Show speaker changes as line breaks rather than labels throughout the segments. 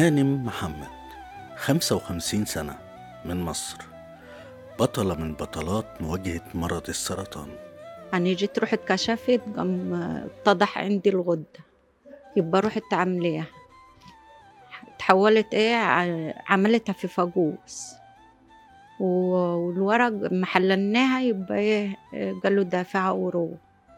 هانم محمد 55 سنة من مصر بطلة من بطلات مواجهة مرض السرطان
أنا جيت رحت كشفت قام اتضح عندي الغدة يبقى رحت عملية تحولت ايه ع- عملتها في فاجوس و- والورق محللناها يبقى ايه إيه، قالوا دافعة ورو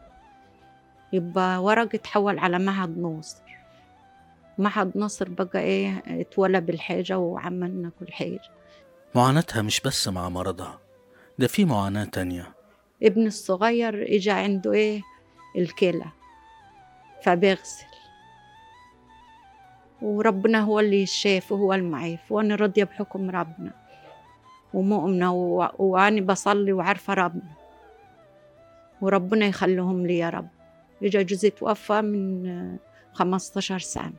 يبقى ورق اتحول على معهد ناصر معهد ناصر بقى ايه اتولى بالحاجة وعملنا كل حاجة
معاناتها مش بس مع مرضها ده في معاناة تانية
ابني الصغير اجى عنده ايه الكلى فبيغسل وربنا هو اللي يشاف وهو المعيف وانا راضيه بحكم ربنا ومؤمنه و... وانا بصلي وعارفه ربنا وربنا يخليهم لي يا رب اجى جوزي توفى من آه، 15 سنه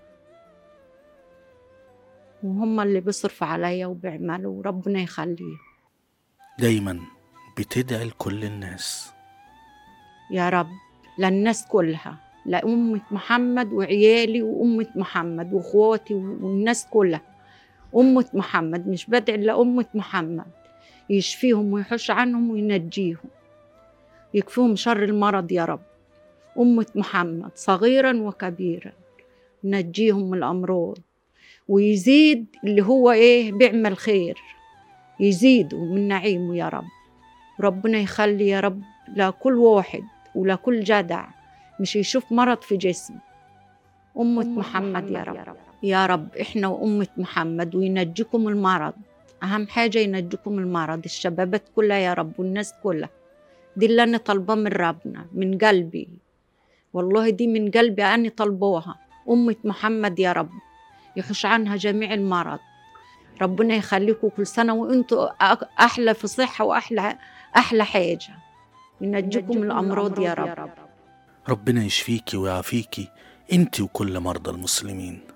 وهم اللي بيصرفوا عليا وبيعملوا وربنا يخليه
دايما بتدعي لكل الناس
يا رب للناس كلها لأمة محمد وعيالي وأمة محمد وأخواتي والناس كلها أمة محمد مش بدعي لأمة محمد يشفيهم ويحش عنهم وينجيهم يكفيهم شر المرض يا رب أمة محمد صغيرا وكبيرا نجيهم من الأمراض ويزيد اللي هو إيه بيعمل خير يزيدوا من نعيمه يا رب ربنا يخلي يا رب لكل واحد ولكل جدع مش يشوف مرض في جسم أمة محمد يا رب يا رب إحنا وأمة محمد وينجيكم المرض أهم حاجة ينجيكم المرض الشبابات كلها يا رب والناس كلها دي اللي أنا طالباه من ربنا من قلبي والله دي من قلبي أنا طالباها أمة محمد يا رب يحوش عنها جميع المرض ربنا يخليكم كل سنة وأنتوا أ- أحلى في صحة وأحلى أحلى حاجة ينجيكم من الأمراض يا رب
ربنا يشفيكي ويعافيكي انت وكل مرضى المسلمين